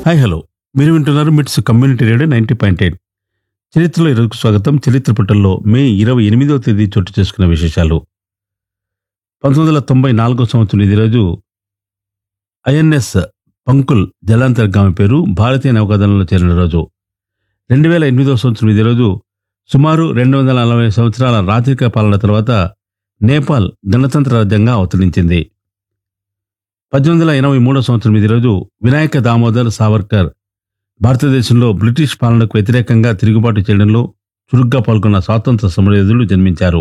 hi hello మీరు వింటున్నారు MITS community radio ninety point eight చరిత్రలో ఇరుకు స్వాగతం చరిత్ర పుటల్లో మే ఇరవై ఎనిమిదవ తేదీ చోటు చేసుకున్న విశేషాలు పంతొమ్మిది వందల తొంభై నాలుగో సంవత్సరం ఇదే రోజు ఐఎన్ఎస్ పంకుల్ జలాంతర్గామి పేరు భారతీయ నౌకాదళంలో చేరిన రోజు రెండు వేల ఎనిమిదవ సంవత్సరం ఇదే రోజు సుమారు రెండు వందల నలభై సంవత్సరాల రాజరిక పాలన తర్వాత నేపాల్ గణతంత్ర రాజ్యంగా అవతరించింది పద్దెనిమిది వందల ఎనభై మూడో సంవత్సరం ఇదే రోజు వినాయక దామోదర్ సావర్కర్ భారతదేశంలో బ్రిటిష్ పాలనకు వ్యతిరేకంగా తిరుగుబాటు చేయడంలో చురుగ్గా పాల్గొన్న స్వాతంత్ర సమరయోధులు జన్మించారు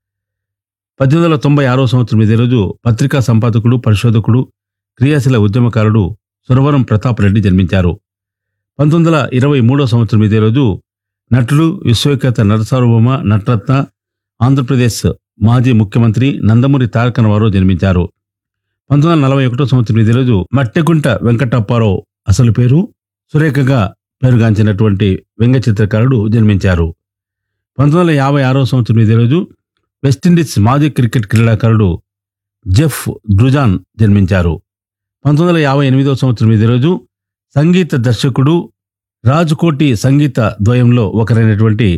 పద్దెనిమిది వందల తొంభై ఆరో సంవత్సరం ఇదే రోజు పత్రికా సంపాదకుడు పరిశోధకుడు క్రియాశీల ఉద్యమకారుడు సురవరం ప్రతాప్ రెడ్డి జన్మించారు పంతొమ్మిది వందల ఇరవై మూడో సంవత్సరం ఇదే రోజు నటుడు విశ్వవిఖ్యాత నరసార్వభౌమ నటరత్న ఆంధ్రప్రదేశ్ మాజీ ముఖ్యమంత్రి నందమూరి తారక రామారావు జన్మించారు పంతొమ్మిది వందల నలభై ఒకటో సంవత్సరం ఇదే రోజు మట్టెగుంట వెంకటప్పారావు అసలు పేరు సురేఖగా పేరుగాంచినటువంటి వ్యంగ్య చిత్రకారుడు జన్మించారు పంతొమ్మిది వందల యాభై ఆరో సంవత్సరం ఇదే రోజు వెస్టిండీస్ మాజీ క్రికెట్ క్రీడాకారుడు జెఫ్ డ్రుజాన్ జన్మించారు పంతొమ్మిది వందల యాభై ఎనిమిదో సంవత్సరం ఇదే రోజు సంగీత దర్శకుడు రాజుకోటి సంగీత ద్వయంలో ఒకరైనటువంటి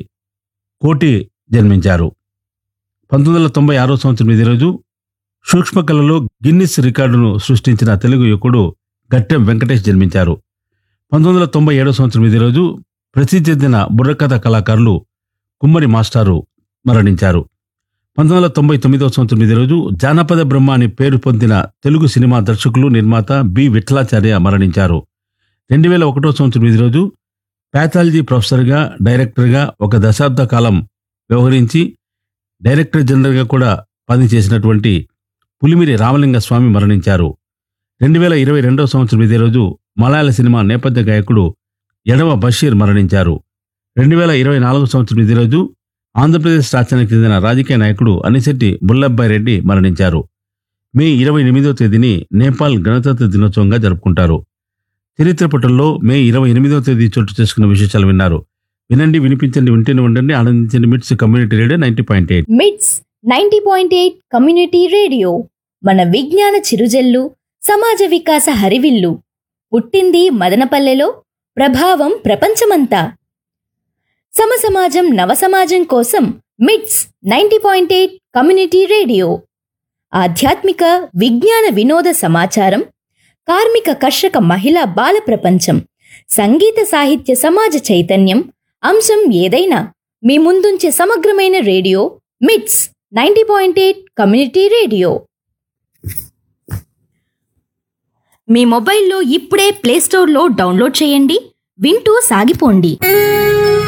కోటి జన్మించారు పంతొమ్మిది వందల తొంభై ఆరో సంవత్సరం ఇదే రోజు సూక్ష్మకళలో గిన్నిస్ రికార్డును సృష్టించిన తెలుగు యువకుడు గట్టెం వెంకటేష్ జన్మించారు పంతొమ్మిది వందల తొంభై ఏడో సంవత్సరం ఇదే రోజు ప్రసిద్ధి చెందిన బుర్రకథ కళాకారులు కుమ్మరి మాస్టారు మరణించారు పంతొమ్మిది వందల తొంభై తొమ్మిదో సంవత్సరం ఇదే రోజు జానపద బ్రహ్మ అని పేరు పొందిన తెలుగు సినిమా దర్శకులు నిర్మాత బి విఠలాచార్య మరణించారు రెండు వేల ఒకటో సంవత్సరం ఇదే రోజు ప్యాథాలజీ ప్రొఫెసర్గా డైరెక్టర్గా ఒక దశాబ్ద కాలం వ్యవహరించి డైరెక్టర్ జనరల్గా కూడా పనిచేసినటువంటి పులిమిరి రామలింగ స్వామి మరణించారు రెండు వేల ఇరవై రెండవ సంవత్సరం ఇదే రోజు మలయాళ సినిమా నేపథ్య గాయకుడు ఎడవ బషీర్ మరణించారు రెండు వేల ఇరవై నాలుగో సంవత్సరం ఇదే రోజు ఆంధ్రప్రదేశ్ రాష్ట్రానికి చెందిన రాజకీయ నాయకుడు అనిశెట్టి బుల్లబ్బాయి రెడ్డి మరణించారు మే ఇరవై ఎనిమిదో తేదీని నేపాల్ గణతంత్ర దినోత్సవంగా జరుపుకుంటారు చరిత్ర పుటల్లో మే ఇరవై ఎనిమిదో తేదీ చోటు చేసుకున్న విశేషాలు విన్నారు వినండి వినిపించండి వింటూనే ఉండండి ఆనందించండి MITS community radio ninety point eight MITS ninety point eight community radio మన విజ్ఞాన చిరుజల్లు సమాజ వికాస హరివిల్లు పుట్టింది మదనపల్లెలో ప్రభావం ప్రపంచమంతా సమసమాజం నవసమాజం కోసం MITS ninety point eight community radio ఆధ్యాత్మిక విజ్ఞాన వినోద సమాచారం కార్మిక కర్షక మహిళా బాల ప్రపంచం సంగీత సాహిత్య సమాజ చైతన్యం అంశం ఏదైనా మీ ముందుంచే సమగ్రమైన radio MITS ninety point eight community radio మీ మొబైల్లో ఇప్పుడే ప్లేస్టోర్లో డౌన్లోడ్ చేయండి వింటూ సాగిపోండి